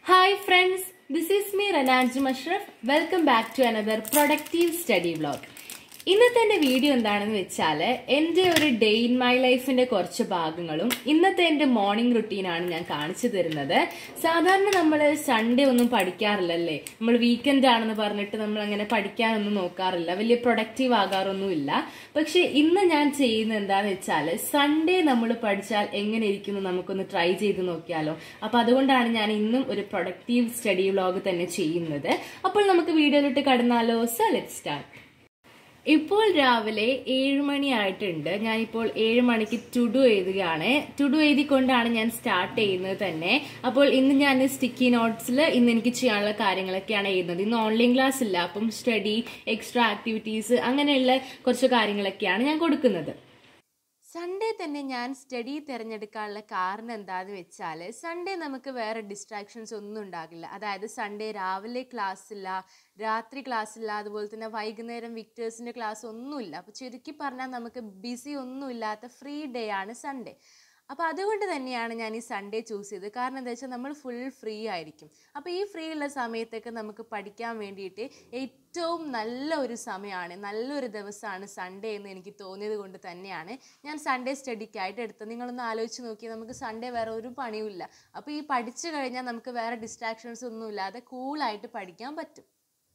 Hi friends, this is me Rananju Mashraf. Welcome back to another productive study vlog. ഇന്നത്തെ എൻ്റെ video എന്താണെന്ന് വെച്ചാൽ എൻ്റെ ഒരു ഡേ ഇൻ മൈ ലൈഫിന്റെ കുറച്ച് ഭാഗങ്ങളും ഇന്നത്തെ എൻ്റെ മോർണിംഗ് റുട്ടീനാണ് ഞാൻ കാണിച്ചു തരുന്നത് സാധാരണ നമ്മൾ സൺഡേ ഒന്നും പഠിക്കാറില്ലല്ലേ നമ്മൾ വീക്കെൻഡ് ആണെന്ന് പറഞ്ഞിട്ട് നമ്മൾ അങ്ങനെ പഠിക്കാനൊന്നും നോക്കാറില്ല വലിയ പ്രൊഡക്റ്റീവ് ആകാറൊന്നുമില്ല പക്ഷെ ഇന്ന് ഞാൻ ചെയ്യുന്നത് എന്താന്ന് വെച്ചാൽ സൺഡേ നമ്മൾ പഠിച്ചാൽ എങ്ങനെ ഇരിക്കുന്നു നമുക്കൊന്ന് ട്രൈ ചെയ്ത് നോക്കിയാലോ അപ്പൊ അതുകൊണ്ടാണ് ഞാൻ ഇന്നും ഒരു പ്രൊഡക്റ്റീവ് സ്റ്റഡി വ്ലോഗ് തന്നെ ചെയ്യുന്നത് അപ്പോൾ നമുക്ക് വീഡിയോയിലിട്ട് കടന്നാലോ സോ ലെറ്റ് സ്റ്റാർട്ട് ഇപ്പോൾ രാവിലെ ഏഴ് മണി ആയിട്ടുണ്ട് ഞാനിപ്പോൾ ഏഴ് മണിക്ക് ടുഡു എഴുതുകയാണ് ടുഡു എഴുതിക്കൊണ്ടാണ് ഞാൻ സ്റ്റാർട്ട് ചെയ്യുന്നത് തന്നെ അപ്പോൾ ഇന്ന് ഞാൻ സ്റ്റിക്കി നോട്ട്സിൽ ഇന്ന് എനിക്ക് ചെയ്യാനുള്ള കാര്യങ്ങളൊക്കെയാണ് എഴുതുന്നത് ഇന്ന് ഓൺലൈൻ ക്ലാസ് ഇല്ല അപ്പം സ്റ്റഡി എക്സ്ട്രാ ആക്ടിവിറ്റീസ് അങ്ങനെയുള്ള കുറച്ച് കാര്യങ്ങളൊക്കെയാണ് ഞാൻ കൊടുക്കുന്നത് സൺഡേ തന്നെ ഞാൻ സ്റ്റഡി തിരഞ്ഞെടുക്കാനുള്ള കാരണം എന്താന്ന് വെച്ചാൽ സൺഡേ നമുക്ക് വേറെ ഡിസ്ട്രാക്ഷൻസ് ഒന്നും ഉണ്ടാകില്ല അതായത് സൺഡേ രാവിലെ ക്ലാസ് ഇല്ല രാത്രി ക്ലാസ് ഇല്ല അതുപോലെ തന്നെ വൈകുന്നേരം വിക്ടേഴ്സിൻ്റെ ക്ലാസ് ഒന്നുമില്ല അപ്പോൾ ചുരുക്കി പറഞ്ഞാൽ നമുക്ക് ബിസി ഒന്നുമില്ലാത്ത ഫ്രീ ഡേ ആണ് സൺഡേ അപ്പോൾ അതുകൊണ്ട് തന്നെയാണ് ഞാൻ ഈ സൺഡേ ചൂസ് ചെയ്തത് കാരണം എന്താ വെച്ചാൽ നമ്മൾ ഫുൾ ഫ്രീ ആയിരിക്കും അപ്പോൾ ഈ ഫ്രീ ഉള്ള സമയത്തൊക്കെ നമുക്ക് പഠിക്കാൻ വേണ്ടിയിട്ട് ഏറ്റവും നല്ല ഒരു സമയമാണ് നല്ലൊരു ദിവസമാണ് സൺഡേ എന്ന് എനിക്ക് തോന്നിയത് കൊണ്ട് തന്നെയാണ് ഞാൻ സൺഡേ സ്റ്റഡിക്കായിട്ട് എടുത്തത് നിങ്ങളൊന്ന് ആലോചിച്ച് നോക്കി നമുക്ക് സൺഡേ വേറെ ഒരു പണിയുമില്ല അപ്പോൾ ഈ പഠിച്ചു കഴിഞ്ഞാൽ നമുക്ക് വേറെ ഡിസ്ട്രാക്ഷൻസ് ഒന്നും ഇല്ലാതെ കൂളായിട്ട് പഠിക്കാൻ പറ്റും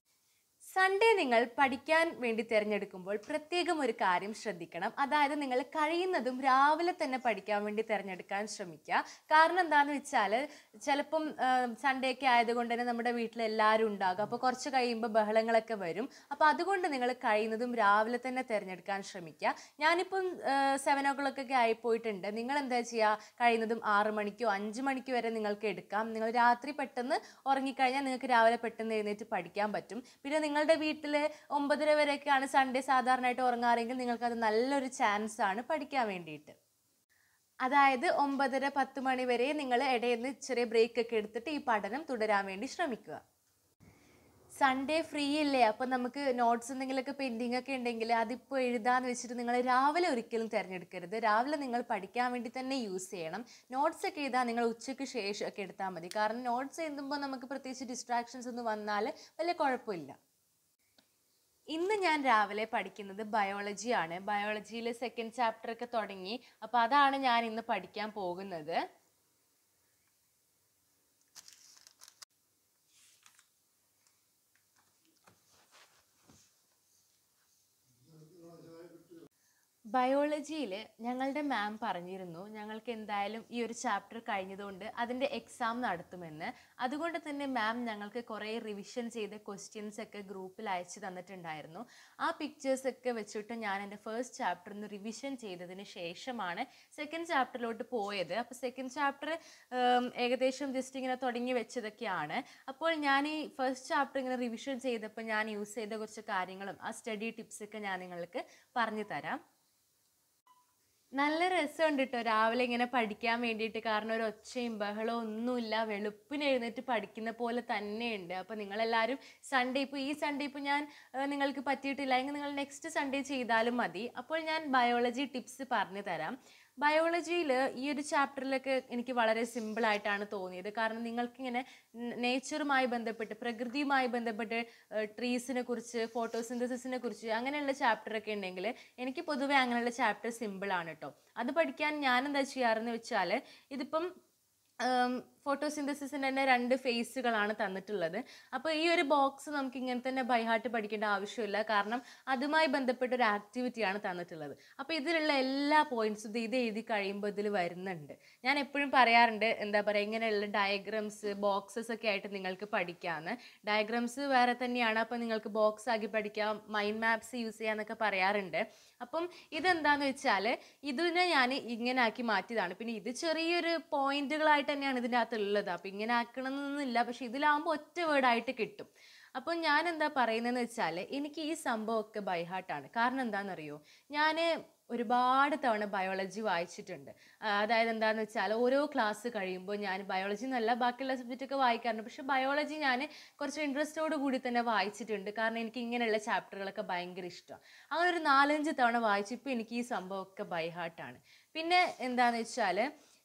സൺഡേ നിങ്ങൾ പഠിക്കാൻ വേണ്ടി തിരഞ്ഞെടുക്കുമ്പോൾ പ്രത്യേകം ഒരു കാര്യം ശ്രദ്ധിക്കണം അതായത് നിങ്ങൾ കഴിയുന്നതും രാവിലെ തന്നെ പഠിക്കാൻ വേണ്ടി തിരഞ്ഞെടുക്കാൻ ശ്രമിക്കുക കാരണം എന്താണെന്ന് വെച്ചാൽ ചിലപ്പം സൺഡേ ഒക്കെ ആയതുകൊണ്ട് തന്നെ നമ്മുടെ വീട്ടിൽ എല്ലാവരും ഉണ്ടാകും അപ്പോൾ കുറച്ച് കഴിയുമ്പോൾ ബഹളങ്ങളൊക്കെ വരും അപ്പോൾ അതുകൊണ്ട് നിങ്ങൾ കഴിയുന്നതും രാവിലെ തന്നെ തിരഞ്ഞെടുക്കാൻ ശ്രമിക്കുക ഞാനിപ്പം സെവൻ ഓ ക്ലോക്ക് ഒക്കെ ആയിപ്പോയിട്ടുണ്ട് നിങ്ങൾ എന്താ ചെയ്യുക കഴിയുന്നതും ആറ് മണിക്കോ അഞ്ച് മണിക്കോ വരെ നിങ്ങൾക്ക് എടുക്കാം നിങ്ങൾ രാത്രി പെട്ടെന്ന് ഉറങ്ങിക്കഴിഞ്ഞാൽ നിങ്ങൾക്ക് രാവിലെ പെട്ടെന്ന് എഴുന്നേറ്റ് പഠിക്കാൻ പറ്റും പിന്നെ നിങ്ങളുടെ വീട്ടിൽ ഒമ്പതര വരെയൊക്കെയാണ് സൺഡേ സാധാരണയായിട്ട് ഉറങ്ങാറെങ്കിൽ നിങ്ങൾക്കത് നല്ലൊരു ചാൻസ് ആണ് പഠിക്കാൻ വേണ്ടിയിട്ട് അതായത് ഒമ്പതര പത്ത് മണി വരെ നിങ്ങൾ ഇടയിൽ നിന്ന് ചെറിയ ബ്രേക്ക് ഒക്കെ എടുത്തിട്ട് ഈ പഠനം തുടരാൻ വേണ്ടി ശ്രമിക്കുക സൺഡേ ഫ്രീ ഇല്ലേ അപ്പം നമുക്ക് നോട്ട്സ് എന്തെങ്കിലുമൊക്കെ പെൻഡിങ് ഒക്കെ ഉണ്ടെങ്കിൽ അതിപ്പോൾ എഴുതാന്ന് വെച്ചിട്ട് നിങ്ങൾ രാവിലെ ഒരിക്കലും തിരഞ്ഞെടുക്കരുത് രാവിലെ നിങ്ങൾ പഠിക്കാൻ വേണ്ടി തന്നെ യൂസ് ചെയ്യണം നോട്ട്സ് ഒക്കെ എഴുതാൻ നിങ്ങൾ ഉച്ചയ്ക്ക് ശേഷം ഒക്കെ എടുത്താൽ മതി കാരണം നോട്ട്സ് എഴുതുമ്പോൾ നമുക്ക് പ്രത്യേകിച്ച് ഡിസ്ട്രാക്ഷൻസ് ഒന്നും വന്നാൽ വലിയ കുഴപ്പമില്ല ഇന്ന് ഞാൻ രാവിലെ പഠിക്കുന്നത് ബയോളജി ആണ് ബയോളജിയിൽ സെക്കൻഡ് ചാപ്റ്റർ ഒക്കെ തുടങ്ങി അപ്പോൾ അതാണ് ഞാൻ ഇന്ന് പഠിക്കാൻ പോകുന്നത് ബയോളജിയിൽ ഞങ്ങളുടെ മാം പറഞ്ഞിരുന്നു ഞങ്ങൾക്ക് എന്തായാലും ഈ ഒരു ചാപ്റ്റർ കഴിഞ്ഞതുകൊണ്ട് അതിൻ്റെ എക്സാം നടത്തുമെന്ന് അതുകൊണ്ട് തന്നെ മാം ഞങ്ങൾക്ക് കുറേ റിവിഷൻ ചെയ്ത ക്വസ്റ്റ്യൻസ് ഒക്കെ ഗ്രൂപ്പിൽ അയച്ചു തന്നിട്ടുണ്ടായിരുന്നു ആ പിക്ചേഴ്സ് ഒക്കെ വെച്ചിട്ട് ഞാൻ എൻ്റെ ഫസ്റ്റ് ചാപ്റ്റർ ഒന്ന് റിവിഷൻ ചെയ്തതിന് ശേഷമാണ് സെക്കൻഡ് ചാപ്റ്ററിലോട്ട് പോയത് അപ്പോൾ സെക്കൻഡ് ചാപ്റ്റർ ഏകദേശം ജസ്റ്റ് ഇങ്ങനെ തുടങ്ങി വെച്ചതൊക്കെയാണ് അപ്പോൾ ഞാൻ ഈ ഫസ്റ്റ് ചാപ്റ്റർ ഇങ്ങനെ റിവിഷൻ ചെയ്തപ്പോൾ ഞാൻ യൂസ് ചെയ്ത കുറച്ച് കാര്യങ്ങളും ആ സ്റ്റഡി ടിപ്സൊക്കെ ഞാൻ നിങ്ങൾക്ക് പറഞ്ഞു തരാം നല്ല രസമുണ്ട് കേട്ടോ രാവിലെ ഇങ്ങനെ പഠിക്കാൻ വേണ്ടിയിട്ട് കാരണം ഒരു ഒച്ചയും ബഹളവും ഒന്നുമില്ല വെളുപ്പിന് എഴുന്നേറ്റ് പഠിക്കുന്ന പോലെ തന്നെയുണ്ട് അപ്പോൾ നിങ്ങളെല്ലാവരും സൺഡേ ഇപ്പോൾ ഈ സൺഡേ ഇപ്പോൾ ഞാൻ നിങ്ങൾക്ക് പറ്റിയിട്ടില്ല എങ്കിൽ നിങ്ങൾ നെക്സ്റ്റ് സൺഡേ ചെയ്താലും മതി അപ്പോൾ ഞാൻ ബയോളജി ടിപ്സ് പറഞ്ഞു തരാം ബയോളജിയിൽ ഈ ഒരു ചാപ്റ്ററിലൊക്കെ എനിക്ക് വളരെ സിമ്പിളായിട്ടാണ് തോന്നിയത് കാരണം നിങ്ങൾക്കിങ്ങനെ നേച്ചറുമായി ബന്ധപ്പെട്ട് പ്രകൃതിയുമായി ബന്ധപ്പെട്ട് ട്രീസിനെ കുറിച്ച് ഫോട്ടോസിന്തസിസിനെ കുറിച്ച് അങ്ങനെയുള്ള ചാപ്റ്ററൊക്കെ ഉണ്ടെങ്കിൽ എനിക്ക് പൊതുവെ അങ്ങനെയുള്ള ചാപ്റ്റർ സിമ്പിളാണ് കേട്ടോ അത് പഠിക്കാൻ ഞാൻ എന്താ ചെയ്യാറെന്ന് വെച്ചാൽ ഇതിപ്പം ഫോട്ടോസിന്തസിസിൻ്റെ തന്നെ രണ്ട് ഫേസുകളാണ് തന്നിട്ടുള്ളത് അപ്പോൾ ഈ ഒരു ബോക്സ് നമുക്ക് ഇങ്ങനെ തന്നെ ബൈഹാർട്ട് പഠിക്കേണ്ട ആവശ്യമില്ല കാരണം അതുമായി ബന്ധപ്പെട്ട ഒരു ആക്ടിവിറ്റിയാണ് തന്നിട്ടുള്ളത് അപ്പോൾ ഇതിലുള്ള എല്ലാ പോയിന്റ്സും ഇത് എഴുതി കഴിയുമ്പോൾ ഇതിൽ വരുന്നുണ്ട് ഞാൻ എപ്പോഴും പറയാറുണ്ട് എന്താ പറയുക ഇങ്ങനെയുള്ള ഡയഗ്രംസ് ബോക്സസ് ഒക്കെ ആയിട്ട് നിങ്ങൾക്ക് പഠിക്കാമെന്ന് ഡയഗ്രംസ് വേറെ തന്നെയാണ് അപ്പോൾ നിങ്ങൾക്ക് ബോക്സ് ആക്കി പഠിക്കാം മൈൻഡ് മാപ്സ് യൂസ് ചെയ്യാന്നൊക്കെ പറയാറുണ്ട് അപ്പം ഇതെന്താന്ന് വെച്ചാൽ ഇതിനെ ഞാൻ ഇങ്ങനെ ആക്കി മാറ്റിയതാണ് പിന്നെ ഇത് ചെറിയൊരു പോയിന്റുകളായിട്ട് തന്നെയാണ് ഇതിൻ്റെ അകത്ത് ഉള്ളത് അപ്പം ഇങ്ങനെ ആക്കണമെന്നൊന്നുമില്ല പക്ഷെ ഇതിലാകുമ്പോൾ ഒറ്റ വേർഡായിട്ട് കിട്ടും അപ്പോൾ ഞാൻ എന്താ പറയുന്നതെന്ന് വെച്ചാൽ എനിക്ക് ഈ സംഭവമൊക്കെ ബൈഹാർട്ടാണ് കാരണം എന്താണെന്നറിയോ ഞാൻ ഒരുപാട് തവണ ബയോളജി വായിച്ചിട്ടുണ്ട് അതായത് എന്താണെന്ന് വെച്ചാൽ ഓരോ ക്ലാസ് കഴിയുമ്പോൾ ഞാൻ ബയോളജി എന്നല്ല ബാക്കിയുള്ള സബ്ജക്റ്റൊക്കെ വായിക്കാറുണ്ട് പക്ഷെ ബയോളജി ഞാൻ കുറച്ച് ഇൻട്രസ്റ്റോട് കൂടി തന്നെ വായിച്ചിട്ടുണ്ട് കാരണം എനിക്ക് ഇങ്ങനെയുള്ള ചാപ്റ്ററുകളൊക്കെ ഭയങ്കര ഇഷ്ടമാണ് അങ്ങനെ ഒരു നാലഞ്ച് തവണ വായിച്ചപ്പോൾ എനിക്ക് ഈ സംഭവമൊക്കെ ബൈഹാർട്ടാണ് പിന്നെ എന്താണെന്ന് വെച്ചാൽ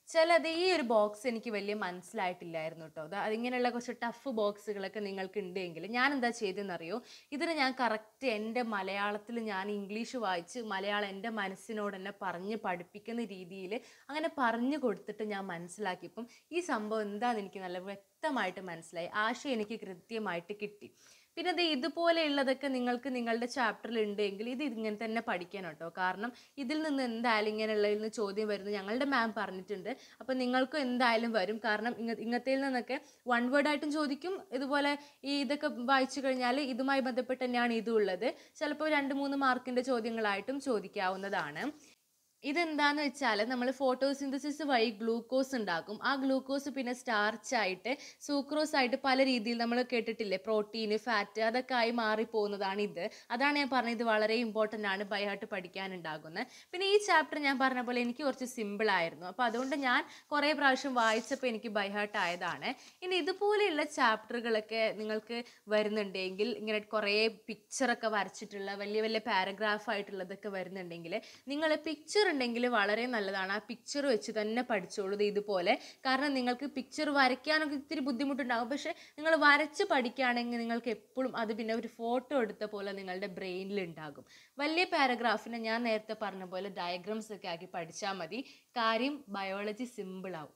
ചിലത് ഈ ഒരു ബോക്സ് എനിക്ക് വലിയ മനസ്സിലായിട്ടില്ലായിരുന്നു കേട്ടോ അത് അതിങ്ങനെയുള്ള കുറച്ച് ടഫ് ബോക്സുകളൊക്കെ നിങ്ങൾക്ക് ഉണ്ടെങ്കിൽ ഞാൻ എന്താ ചെയ്തതെന്നറിയോ ഇതിന് ഞാൻ കറക്റ്റ് എൻ്റെ മലയാളത്തിൽ ഞാൻ ഇംഗ്ലീഷ് വായിച്ച് മലയാളം എൻ്റെ മനസ്സിനോട് തന്നെ പറഞ്ഞ് പഠിപ്പിക്കുന്ന രീതിയിൽ അങ്ങനെ പറഞ്ഞു കൊടുത്തിട്ട് ഞാൻ മനസ്സിലാക്കിയപ്പം ഈ സംഭവം എന്താണെന്ന് എനിക്ക് നല്ല വ്യക്തമായിട്ട് മനസ്സിലായി ആശയം എനിക്ക് കൃത്യമായിട്ട് കിട്ടി പിന്നെ അത് ഇതുപോലെയുള്ളതൊക്കെ നിങ്ങൾക്ക് നിങ്ങളുടെ ചാപ്റ്ററിൽ ഉണ്ടെങ്കിൽ ഇത് ഇങ്ങനെ തന്നെ പഠിക്കണം കേട്ടോ കാരണം ഇതിൽ നിന്ന് എന്തായാലും ഇങ്ങനെയുള്ളതിൽ നിന്ന് ചോദ്യം വരുന്നു ഞങ്ങളുടെ മാം പറഞ്ഞിട്ടുണ്ട് അപ്പോൾ നിങ്ങൾക്കും എന്തായാലും വരും കാരണം ഇങ്ങ ഇങ്ങനത്തിൽ നിന്നൊക്കെ വൺ വേർഡ് ആയിട്ടും ചോദിക്കും ഇതുപോലെ ഈ ഇതൊക്കെ വായിച്ചു കഴിഞ്ഞാൽ ഇതുമായി ബന്ധപ്പെട്ട് തന്നെയാണ് ഇതും ഉള്ളത് ചിലപ്പോൾ രണ്ട് മൂന്ന് മാർക്കിൻ്റെ ചോദ്യങ്ങളായിട്ടും ചോദിക്കാവുന്നതാണ് ഇതെന്താന്ന് വെച്ചാൽ നമ്മൾ ഫോട്ടോസിന്തസിസ് വഴി ഗ്ലൂക്കോസ് ഉണ്ടാക്കും ആ ഗ്ലൂക്കോസ് പിന്നെ സ്റ്റാർച്ച് ആയിട്ട് സൂക്രോസ് ആയിട്ട് പല രീതിയിൽ നമ്മൾ കേട്ടിട്ടില്ലേ പ്രോട്ടീൻ ഫാറ്റ് അതൊക്കെ ആയി മാറിപ്പോകുന്നതാണ് ഇത് അതാണ് ഞാൻ പറഞ്ഞത് ഇത് വളരെ ഇമ്പോർട്ടൻ്റ് ആണ് ബൈഹാർട്ട് പഠിക്കാനുണ്ടാകുന്നത് പിന്നെ ഈ ചാപ്റ്റർ ഞാൻ പറഞ്ഞ പോലെ എനിക്ക് കുറച്ച് സിമ്പിൾ ആയിരുന്നു അപ്പോൾ അതുകൊണ്ട് ഞാൻ കുറേ പ്രാവശ്യം വായിച്ചപ്പോൾ എനിക്ക് ബൈഹാർട്ട് ആയതാണ് ഇനി ഇതുപോലെയുള്ള ചാപ്റ്ററുകളൊക്കെ നിങ്ങൾക്ക് വരുന്നുണ്ടെങ്കിൽ ഇങ്ങനെ കുറേ പിക്ചറൊക്കെ വരച്ചിട്ടുള്ള വലിയ വലിയ പാരഗ്രാഫ് ആയിട്ടുള്ളതൊക്കെ വരുന്നുണ്ടെങ്കിൽ നിങ്ങൾ പിക്ചർ ഉണ്ടെങ്കിൽ വളരെ നല്ലതാണ് ആ പിക്ചർ വെച്ച് തന്നെ പഠിച്ചോളൂ ഇത് ഇതുപോലെ കാരണം നിങ്ങൾക്ക് പിക്ചർ വരയ്ക്കാനൊക്കെ ഇത്തിരി ബുദ്ധിമുട്ടുണ്ടാകും പക്ഷേ നിങ്ങൾ വരച്ച് പഠിക്കുകയാണെങ്കിൽ നിങ്ങൾക്ക് എപ്പോഴും അത് പിന്നെ ഒരു ഫോട്ടോ എടുത്ത പോലെ നിങ്ങളുടെ ബ്രെയിനിൽ ഉണ്ടാകും വലിയ പാരഗ്രാഫിനെ ഞാൻ നേരത്തെ പറഞ്ഞ പോലെ ഡയഗ്രാംസ് ഒക്കെ ആക്കി പഠിച്ചാൽ മതി കാര്യം ബയോളജി സിമ്പിൾ ആവും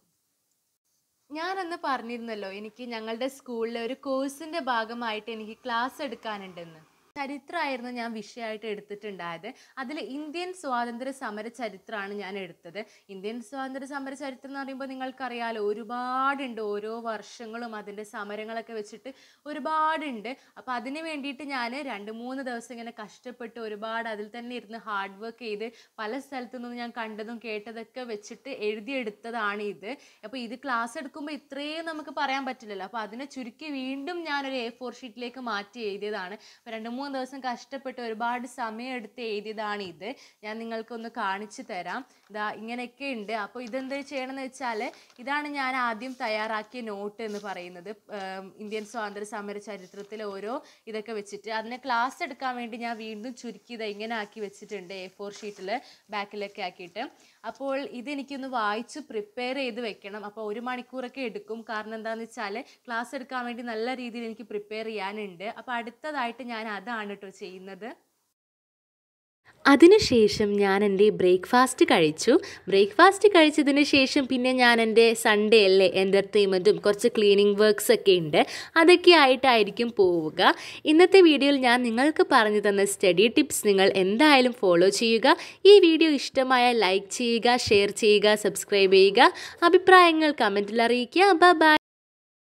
ഞാനന്ന് പറഞ്ഞിരുന്നല്ലോ എനിക്ക് ഞങ്ങളുടെ സ്കൂളിലെ ഒരു കോഴ്സിൻ്റെ ഭാഗമായിട്ട് എനിക്ക് ക്ലാസ് എടുക്കാനുണ്ടെന്ന് ചരിത്രമായിരുന്നു ഞാൻ വിഷയമായിട്ട് എടുത്തിട്ടുണ്ടായത് അതിൽ ഇന്ത്യൻ സ്വാതന്ത്ര്യ സമര ചരിത്രമാണ് ഞാൻ എടുത്തത് ഇന്ത്യൻ സ്വാതന്ത്ര്യ സമര ചരിത്രം എന്ന് പറയുമ്പോൾ നിങ്ങൾക്കറിയാലോ ഒരുപാടുണ്ട് ഓരോ വർഷങ്ങളും അതിൻ്റെ സമരങ്ങളൊക്കെ വെച്ചിട്ട് ഒരുപാടുണ്ട് അപ്പോൾ അതിന് വേണ്ടിയിട്ട് ഞാൻ രണ്ട് മൂന്ന് ദിവസം ഇങ്ങനെ കഷ്ടപ്പെട്ട് ഒരുപാട് അതിൽ തന്നെ ഇരുന്ന് ഹാർഡ് വർക്ക് ചെയ്ത് പല സ്ഥലത്തു നിന്നും ഞാൻ കണ്ടതും കേട്ടതൊക്കെ വെച്ചിട്ട് എഴുതിയെടുത്തതാണ് ഇത് അപ്പോൾ ഇത് ക്ലാസ് എടുക്കുമ്പോൾ ഇത്രയും നമുക്ക് പറയാൻ പറ്റില്ലല്ലോ അപ്പോൾ അതിനെ ചുരുക്കി വീണ്ടും ഞാനൊരു എ ഫോർ ഷീറ്റിലേക്ക് മാറ്റി എഴുതിയതാണ് അപ്പോൾ രണ്ട് മൂന്ന് ദിവസം കഷ്ടപ്പെട്ട് ഒരുപാട് സമയം എടുത്ത് എഴുതിയതാണ് ഇത് ഞാൻ നിങ്ങൾക്കൊന്ന് കാണിച്ചു തരാം ഇതാ ഇങ്ങനെയൊക്കെ ഉണ്ട് അപ്പോൾ ഇതെന്ത് ചെയ്യണമെന്ന് വെച്ചാൽ ഇതാണ് ഞാൻ ആദ്യം തയ്യാറാക്കിയ നോട്ട് എന്ന് പറയുന്നത് ഉം, ഇന്ത്യൻ സ്വാതന്ത്ര്യ സമര ചരിത്രത്തിലെ ഓരോ ഇതൊക്കെ വെച്ചിട്ട് അതിനെ ക്ലാസ് എടുക്കാൻ വേണ്ടി ഞാൻ വീണ്ടും ചുരുക്കി ഇത് ഇങ്ങനെ ആക്കി വെച്ചിട്ടുണ്ട് എ ഫോർ ഷീറ്റിൽ ബാക്കിലൊക്കെ ആക്കിയിട്ട് അപ്പോൾ ഇതെനിക്കൊന്ന് വായിച്ച് പ്രിപ്പയർ ചെയ്ത് വെക്കണം അപ്പോൾ ഒരു മണിക്കൂറൊക്കെ എടുക്കും കാരണം എന്താണെന്ന് വെച്ചാൽ ക്ലാസ് എടുക്കാൻ വേണ്ടി നല്ല രീതിയിൽ എനിക്ക് പ്രിപ്പയർ ചെയ്യാനുണ്ട് അപ്പോൾ അടുത്തതായിട്ട് ഞാൻ അതാണ് കേട്ടോ ചെയ്യുന്നത് അതിനുശേഷം ഞാൻ എൻ്റെ ബ്രേക്ക്ഫാസ്റ്റ് കഴിച്ചു ബ്രേക്ക്ഫാസ്റ്റ് കഴിച്ചതിന് ശേഷം പിന്നെ ഞാൻ എൻ്റെ സൺഡേ അല്ലേ എൻ്റർടൈൻമെൻറ്റും കുറച്ച് ക്ലീനിങ് വർക്ക്സ് ഒക്കെ ഉണ്ട് അതൊക്കെ ആയിട്ടായിരിക്കും പോവുക ഇന്നത്തെ വീഡിയോയിൽ ഞാൻ നിങ്ങൾക്ക് പറഞ്ഞു തന്ന സ്റ്റഡി ടിപ്സ് നിങ്ങൾ എന്തായാലും ഫോളോ ചെയ്യുക ഈ വീഡിയോ ഇഷ്ടമായ ലൈക്ക് ചെയ്യുക ഷെയർ ചെയ്യുക സബ്സ്ക്രൈബ് ചെയ്യുക അഭിപ്രായങ്ങൾ കമൻറ്റിൽ അറിയിക്കുക ബൈ